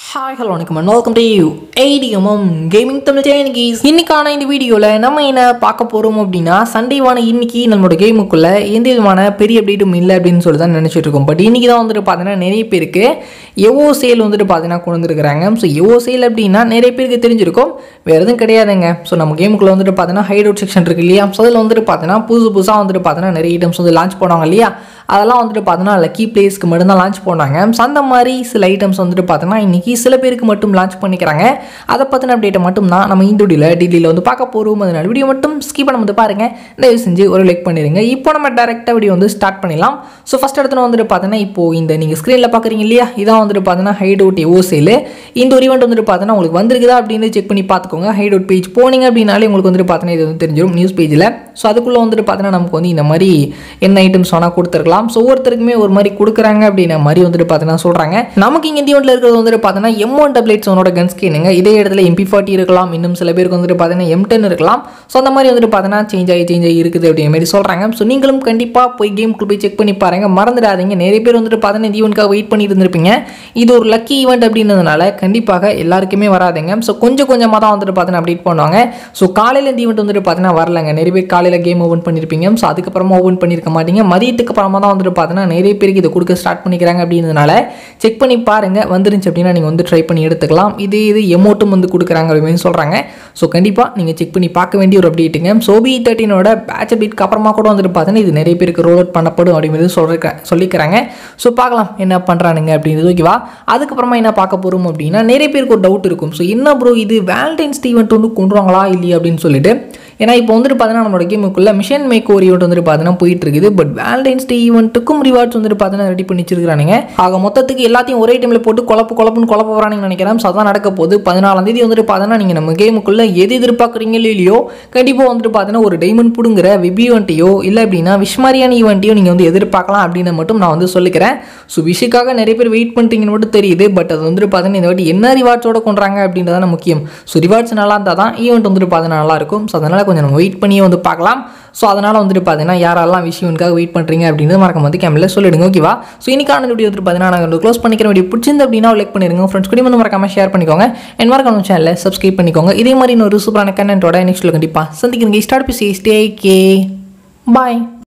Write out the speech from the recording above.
hi hello வணக்கம் and welcome to you ATMM gaming Tamil channel இன்னைக்கான இந்த வீடியோவில் நம்ம என்ன பார்க்க போகிறோம் அப்படின்னா சண்டேவான இன்னைக்கு நம்மளோட கேமுக்குள்ளே எந்த விதமான பெரிய அப்டேட்டும் இல்லை அப்படின்னு சொல்லி தான் நினச்சிட்டு இருக்கோம் பட் இன்னைக்கு தான் வந்துட்டு பார்த்தீங்கன்னா நிறைய பேருக்கு எவோ சேல் வந்துட்டு பார்த்தீங்கன்னா கொண்டு வந்துருக்குறாங்க ஸோ எவோ சேல் அப்படின்னா நிறைய பேருக்கு தெரிஞ்சிருக்கும் வேறு எதுவும் கிடையாதுங்க ஸோ நம்ம கேமுக்குள்ளே வந்துட்டு பார்த்தீங்கன்னா ஹைட் அவுட் செக்ஷன் இருக்கு இல்லையா ஸோ அதில் வந்துட்டு பார்த்தீங்கன்னா புதுசு புதுசாக வந்துட்டு பார்த்தீங்கன்னா நிறைய ஐட்டம்ஸ் வந்து லான்ச் பண்ணுவாங்க இல்லையா அதெல்லாம் வந்துட்டு பார்த்தீங்கன்னா லக்கி பிளேஸ்க்கு மட்டும்தான் லான்ச் பண்ணாங்க ஸோ அந்த மாதிரி சில ஐட்டம்ஸ் வந்துட்டு பார்த்தீங்கன்னா இன்றைக்கி சில பேருக்கு மட்டும் லான்ச் பண்ணிக்கிறாங்க அதை பற்றின அப்டேட்டை மட்டும் தான் நம்ம இந்த வீடியோவில் டீட்டெயிலில் வந்து பார்க்க போகிறோம் அதனால வீடியோ மட்டும் ஸ்கிப் பண்ண வந்து பாருங்கள் தயவு செஞ்சு ஒரு லைக் பண்ணிடுங்க இப்போ நம்ம டேரெக்டாக வீடியோ வந்து ஸ்டார்ட் பண்ணிடலாம் ஸோ ஃபஸ்ட் இடத்துல வந்துட்டு பார்த்தீங்கன்னா இப்போ இந்த நீங்கள் ஸ்க்ரீனில் பார்க்குறீங்க இல்லையா இதான் வந்துட்டு பார்த்தீங்கன்னா ஹைட் அவுட் எவோ சேல் இந்த ஒரு ஈவெண்ட் வந்துட்டு பார்த்தீங்கன்னா உங்களுக்கு வந்திருக்குதா அப்படின்னு செக் பண்ணி பார்த்துக்கோங்க ஹைட் அவுட் பேஜ் போனீங்க அப்படின்னாலே உங்களுக்கு வந்துட்டு பார்த்தீங்கன்னா இது வந்து தெரிஞ்சிடும் நியூஸ் பேஜில் ஸோ அதுக்குள்ளே வந்துட்டு பார்த்தீங்கன்னா நமக்கு வந்து இந்த மாதிரி என்ன ஐட்டம்ஸ் வேணால் கொடுத்துருக்கலாம் ஸோ ஒவ்வொருத்தருக்குமே ஒரு மாதிரி கொடுக்குறாங்க அப்படின்ற மாதிரி வந்துட்டு பார்த்தீங்கன்னா சொல்கிறாங்க நமக்கு இங்கே இந்தியாவில் இருக்கிறது வந்துட்டு பார்த்தீங்கன்னா எம் ஒன் டபிள் ஒனோட கன் ஸ்கின்னுங்க இதே இடத்துல எம்பி ஃபார்ட்டி இருக்கலாம் இன்னும் சில பேருக்கு வந்துட்டு பார்த்தீங்கன்னா எம் டென் இருக்கலாம் ஸோ அந்த மாதிரி வந்துட்டு பார்த்தீங்கன்னா சேஞ்ச் ஆகி சேஞ்ச் ஆகி இருக்குது அப்படிங்கிற மாதிரி சொல்கிறாங்க ஸோ நீங்களும் கண்டிப்பாக போய் கேமுக்குள்ள போய் செக் பண்ணி பாருங்க மறந்துடாதீங்க நிறைய பேர் வந்துட்டு பார்த்தீங்கன்னா இந்த ஈவெண்ட்காக வெயிட் பண்ணிட்டு இருந்திருப்பீங்க இது ஒரு லக்கி ஈவெண்ட் அப்படின்றதுனால கண்டிப்பாக எல்லாருக்குமே வராதுங்க ஸோ கொஞ்சம் கொஞ்சமாக தான் வந்துட்டு பார்த்தீங்கன்னா அப்டேட் பண்ணுவாங்க ஸோ காலையில் இந்த ஈவெண்ட் வந்துட்டு பார்த்தீங்கன்னா வரலங்க நிறைய பேர் காலையில் கேம் ஓப்பன் பண்ணியிருப்பீங்க ஸோ அதுக்கப்புறமா ஓப்பன் பண்ணியிருக்க மாட்டீங்க மதியத்துக்கு அப்புறமா தான் வந்துட்டு பார்த்தீங்கன்னா நிறைய பேருக்கு இதை கொடுக்க ஸ்டார்ட் பண்ணிக்கிறாங்க அப்படின்றதுனால செக் பண்ணி பாருங்க வந்துருந்துச்சு அப்படின்னா நீங்கள் வந்து ட்ரை பண்ணி எடுத்துக்கலாம் இது இது எமௌண்ட்டும் வந்து கொடுக்குறாங்க அப்படின்னு சொல்கிறாங்க ஸோ கண்டிப்பாக நீங்கள் செக் பண்ணி பார்க்க வேண்டிய ஒரு அப்டேட்டுங்க சோபி தேர்ட்டினோட பேட்ச் அப்டேட்க்கு அப்புறமா கூட வந்துட்டு பார்த்தீங்கன்னா இது நிறைய பேருக்கு ரோல் அவுட் பண்ணப்படும் அப்படிங்கிறது சொல்லிருக்க சொல்லிக்கிறாங்க ஸோ பார்க்கலாம் என்ன பண்ணுறானுங்க அப்படின்றது ஓகேவா அதுக்கப்புறமா என்ன பார்க்க போகிறோம் அப்படின்னா நிறைய பேருக்கு ஒரு டவுட் இருக்கும் ஸோ என்ன ப்ரோ இது வேலண்டைன்ஸ் ஈவெண்ட் வந்து கொண்டுருவாங்களா இல்லையா அப்படின்னு சொல்லிட்டு ஏன்னா இப்போ வந்துட்டு பார்த்தீங்கன்னா நம்மளோட கேமுக்குள்ள மிஷன் மேக் ஒரு ஈவெண்ட் வந்துட்டு பார்த்தீங்கன்னா போயிட்டு இருக்குது பட் வேலண்டைன்ஸ் டே ஈவெண்ட்டுக்கும் ரிவார்ட்ஸ் வந்துட்டு பார்த்தீங்கன்னா ரெடி பண்ணி வச்சிருக்கானுங்க ஆக மொத்தத்துக்கு எல்லாத்தையும் ஒரே டைமில் போட்டு குழப்பு குழப்புன்னு குழப்ப போகிறாங்கன்னு நினைக்கிறேன் ஸோ அதான் நடக்க போகுது பதினாலாம் தேதி வந்துட்டு பார்த்தீங்கன்னா நீங்கள் நம்ம கேமுக்குள்ள எது எதிர்பார்க்குறீங்களோ இல்லையோ கண்டிப்பாக வந்துட்டு பார்த்தீங்கன்னா ஒரு டைமண்ட் பிடுங்குற வெப் ஈவெண்ட்டையோ இல்லை அப்படின்னா விஷ்மாரியான ஈவெண்ட்டையோ நீங்கள் வந்து எதிர்பார்க்கலாம் அப்படின்னு மட்டும் நான் வந்து சொல்லிக்கிறேன் ஸோ விஷுக்காக நிறைய பேர் வெயிட் பண்ணிட்டீங்கன்னு மட்டும் தெரியுது பட் அது வந்துட்டு பார்த்தீங்கன்னா இந்த வாட்டி என்ன ரிவார்ட்ஸோட கொண்டுறாங்க அப்படின்றதான முக்கியம் ஸோ ரிவார்ட்ஸ் நல்லா இருந்தால் தான் ஈவெண்ட் வந்துட்டு பார்த்தீங்கன்னா நல்லா இருக்கும் ஸோ அதனால் கொஞ்சம் நம்ம வெயிட் பண்ணியே வந்து பார்க்கலாம் ஸோ அதனால் வந்துட்டு பார்த்தீங்கன்னா யாரெல்லாம் விஷயம்காக வெயிட் பண்ணுறீங்க அப்படின்றது மறக்க வந்து கேமில் சொல்லிடுங்க ஓகேவா ஸோ இன்னைக்கான வீடியோ வந்துட்டு பார்த்தீங்கன்னா நாங்கள் வந்து க்ளோஸ் பண்ணிக்கிற வீடியோ பிடிச்சிருந்து அப்படின்னா லைக் பண்ணிருங்க ஃப்ரெண்ட்ஸ் கூட வந்து மறக்காம ஷேர் பண்ணிக்கோங்க என் மறக்காம சேனலில் சப்ஸ்கிரைப் பண்ணிக்கோங்க இதே மாதிரி இன்னொரு சூப்பரான கண்டென்ட்டோட நெக்ஸ்ட்டில் கண்டிப்பாக சந்திக்கிறீங்க ஸ்டார்ட் பி ஸ்டே கே பாய்